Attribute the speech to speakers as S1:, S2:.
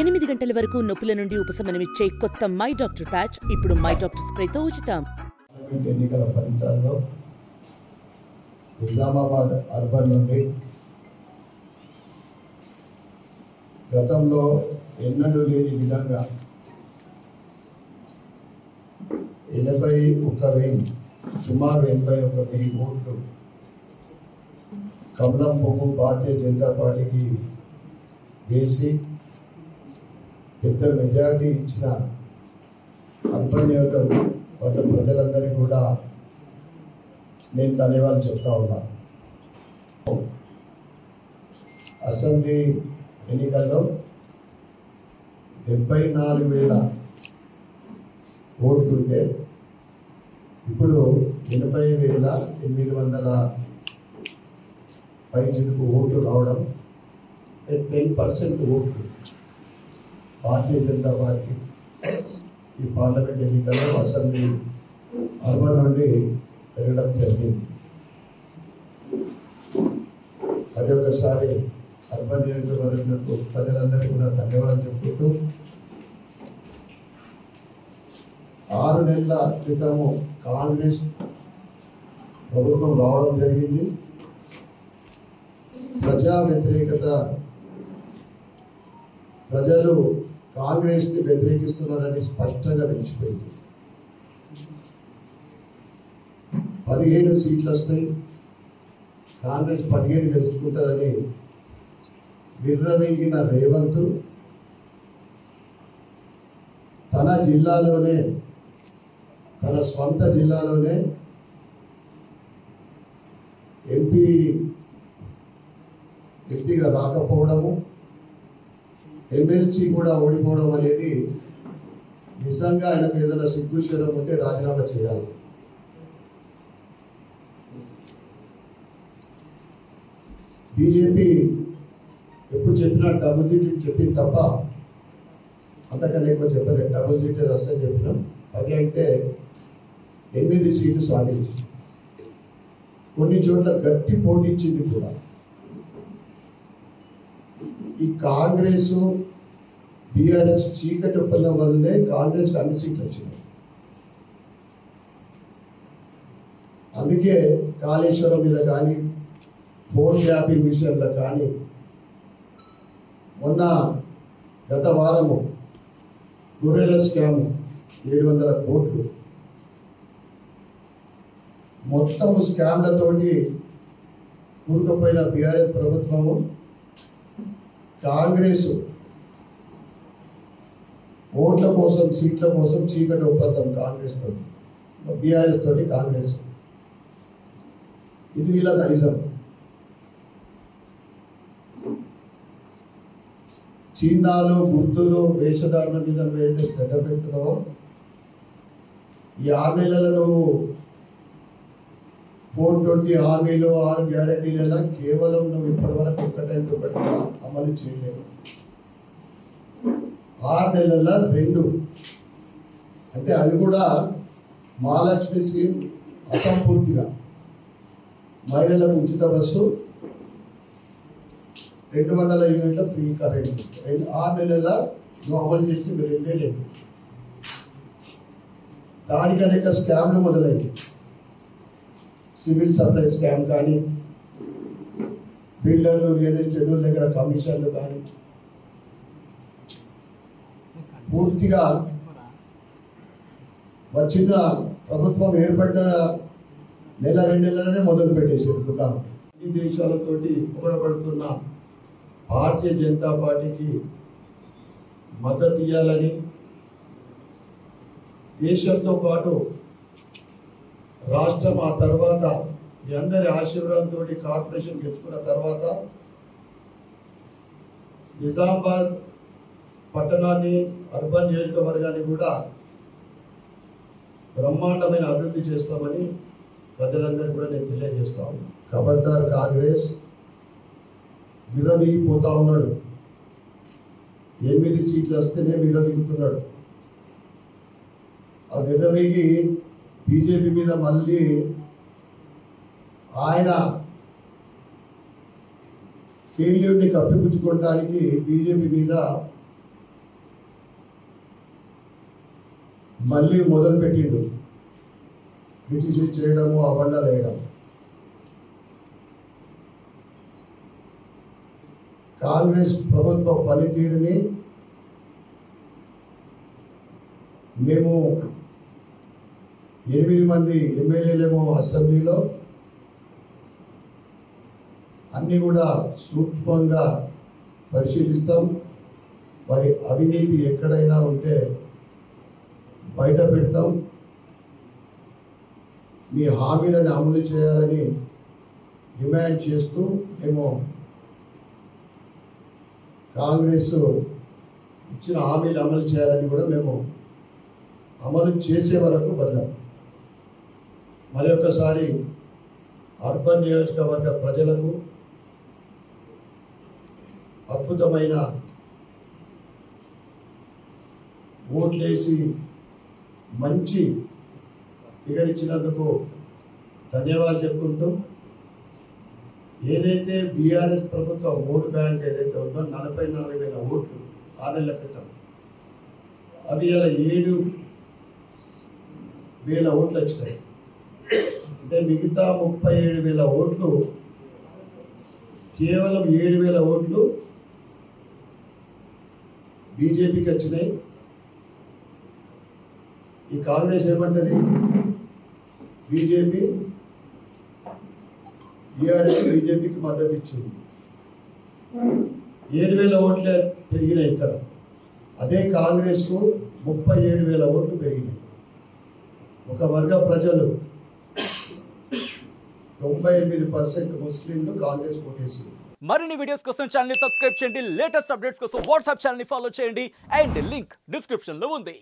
S1: ఎనిమిది గంటల వరకు నొప్పుల నుండి ఉపశమనమిచ్చే కొత్త మై డాక్టర్ ప్యాచ్ ఇప్పుడు మై డాక్టర్ స్ప్రేతో ఉచితం
S2: పార్లమెంట్ ఎన్నికల ఫలితాల్లో నిజామాబాద్ అర్బన్ నుండి గతంలో ఎన్నడూ లేని విధంగా ఎనభై ఒక వెయ్యి సుమారు ఎనభై ఒక వెయ్యి ఓట్లు కమలం పువ్వు భారతీయ జనతా పార్టీకి వేసి పెద్ద మెజారిటీ ఇచ్చిన అర్బన్ నియోజకవర్గ ప్రజలందరికీ కూడా నేను ధన్యవాదాలు చెప్తా ఉన్నాను అసెంబ్లీ ఎన్నికల్లో డెబ్బై నాలుగు వేల ఓట్లు ఉంటే ఇప్పుడు ఎనభై వేల ఎనిమిది వందల పైచిలకు ఓట్లు రావడం టెన్ పర్సెంట్ ఓట్లు భారతీయ జనతా పార్టీ ఈ పార్లమెంట్ ఎన్నికల్లో అసెంబ్లీ అర్బన్ నుండి పెరగడం జరిగింది మరి ఒకసారి అర్బన్ నియోజకవర్గంలో ప్రజలందరికీ కూడా ధన్యవాదాలు చెప్పుకుంటూ ఆరు నెలల క్రితము కాంగ్రెస్ ప్రభుత్వం రావడం జరిగింది ప్రజా వ్యతిరేకత ప్రజలు కాంగ్రెస్ ని వ్యతిరేకిస్తున్నారని స్పష్టంగా తెలిసిపోయింది పదిహేను సీట్లు వస్తాయి కాంగ్రెస్ పదిహేను గెలుచుకుంటుందని విర్రవీగిన రేవంత్ తన జిల్లాలోనే తన స్వంత జిల్లాలోనే ఎంపీ ఎంపీగా రాకపోవడము ఎమ్మెల్సీ కూడా ఓడిపోవడం అనేది నిజంగా ఆయనకు ఏదైనా సిగ్గుశరం ఉంటే రాజీనామా చేయాలి బీజేపీ ఎప్పుడు చెప్పినా డబుల్ సీట్ చెప్పింది తప్ప అంతకన్నా ఎక్కువ చెప్పలేదు డబుల్ సీట్ వస్తాయని చెప్పినాం అది అంటే ఎనిమిది సీట్లు సాధించి కొన్ని చోట్ల గట్టి పోటీ ఇచ్చింది కూడా ఈ కాంగ్రెస్ బీఆర్ఎస్ చీకటి ఒప్పందం వల్లనే కాంగ్రెస్ అన్ని సీట్లు వచ్చినాయి అందుకే కాళేశ్వరం మీద కానీ ఫోన్ ట్యాపింగ్ విషయంలో కానీ మొన్న గత వారము గొర్రెల స్కామ్ ఏడు వందల కోట్లు మొత్తం స్కామ్లతోటి కూరుకుపోయిన బీఆర్ఎస్ ప్రభుత్వము కాంగ్రెస్ ఓట్ల కోసం సీట్ల కోసం చీకటి ఒప్పందం కాంగ్రెస్ తోటి బీఆర్ఎస్ తోటి కాంగ్రెస్ ఇది వీళ్ళ నైజం చీనాలు గుర్తులు వేషధారణ మీద నువ్వు ఏదైతే శ్రద్ధ పెడుతున్నావో ఈ ఆరు నెలల నువ్వు ఫోర్ ట్వంటీ హామీలు ఆరు గ్యారంటీల కేవలం నువ్వు ఇప్పటివరకు ఒక్కటంటే ఒకటి కూడా అమలు చేయలేవు ఆరు నెలల రెండు అంటే అది కూడా మహాలక్ష్మి స్కీమ్ అసంపూర్తిగా మహిళలకు ఉచిత బస్సు రెండు వందల యూనిట్ల ఫ్రీ కరెంట్ రెండు ఆరు నెలల నువ్వు అమలు చేసి రెండే రెండు దానికి అనేక స్కామ్లు మొదలయ్యాయి సివిల్ సప్లై స్కామ్ కానీ బిల్డర్లు రియల్ ఎస్టేట్ దగ్గర కమిషన్లు కానీ పూర్తిగా వచ్చిన ప్రభుత్వం ఏర్పడిన నెల రెండు నెలలనే మొదలు పెట్టేశారు దుకాణం ఈ దేశాలతోటి పొగడబడుతున్న భారతీయ జనతా పార్టీకి మద్దతు ఇవ్వాలని దేశంతో పాటు రాష్ట్రం ఆ తర్వాత మీ అందరి ఆశీర్వాదంతో కార్పొరేషన్ గెలుచుకున్న తర్వాత నిజామాబాద్ పట్టణాన్ని అర్బన్ నియోజకవర్గాన్ని కూడా బ్రహ్మాండమైన అభివృద్ధి చేస్తామని ప్రజలందరికీ కూడా నేను తెలియజేస్తాను ఖబర్దార్ కాంగ్రెస్ విరమిగిపోతా ఉన్నాడు ఎనిమిది సీట్లు వస్తేనే విరమిగుతున్నాడు ఆ విరమిగి బీజేపీ మీద మళ్ళీ ఆయన ఫెయిల్యూర్ని కప్పిపుచ్చుకోవడానికి బీజేపీ మీద మళ్ళీ మొదలు పెట్టిండు బ్రిటిష్ చేయడము అబండాలు వేయడం కాంగ్రెస్ ప్రభుత్వ పనితీరుని మేము ఎనిమిది మంది ఎమ్మెల్యేలేమో అసెంబ్లీలో అన్నీ కూడా సూక్ష్మంగా పరిశీలిస్తాం వారి అవినీతి ఎక్కడైనా ఉంటే బయట పెడతాం మీ హామీలను అమలు చేయాలని డిమాండ్ చేస్తూ మేము కాంగ్రెస్ ఇచ్చిన హామీలు అమలు చేయాలని కూడా మేము అమలు చేసే వరకు బదలాం మరి ఒక్కసారి అర్బన్ నియోజకవర్గ ప్రజలకు అద్భుతమైన ఓట్లేసి మంచి ఫిగర్ ఇచ్చినందుకు ధన్యవాదాలు చెప్పుకుంటూ ఏదైతే బీఆర్ఎస్ ప్రభుత్వ ఓటు బ్యాంక్ ఏదైతే ఉందో నలభై నాలుగు వేల ఓట్లు ఆరు నెలల క్రితం అవి ఇలా ఏడు వేల ఓట్లు వచ్చినాయి అంటే మిగతా ముప్పై ఏడు వేల ఓట్లు కేవలం ఏడు వేల ఓట్లు బీజేపీకి వచ్చినాయి ఈ కాంగ్రెస్ ఏమంటది బీజేపీ బీఆర్ఎస్ బీజేపీకి మద్దతు ఇచ్చింది ఏడు వేల ఓట్లే పెరిగినాయి ఇక్కడ అదే కాంగ్రెస్కు ముప్పై ఏడు వేల ఓట్లు పెరిగినాయి ఒక వర్గ ప్రజలు తొంభై ఎనిమిది పర్సెంట్ ముస్లింలు కాంగ్రెస్ ఓటేసింది
S3: మరిన్ని వీడియోస్ కోసం ఛానల్ సబ్స్క్రైబ్ చేయండి లేటెస్ట్ అప్డేట్స్ కోసం వాట్సాప్ ఛానల్ ఫాలో చేయండి అండ్ లింక్ డిస్క్రిప్షన్ లో ఉంది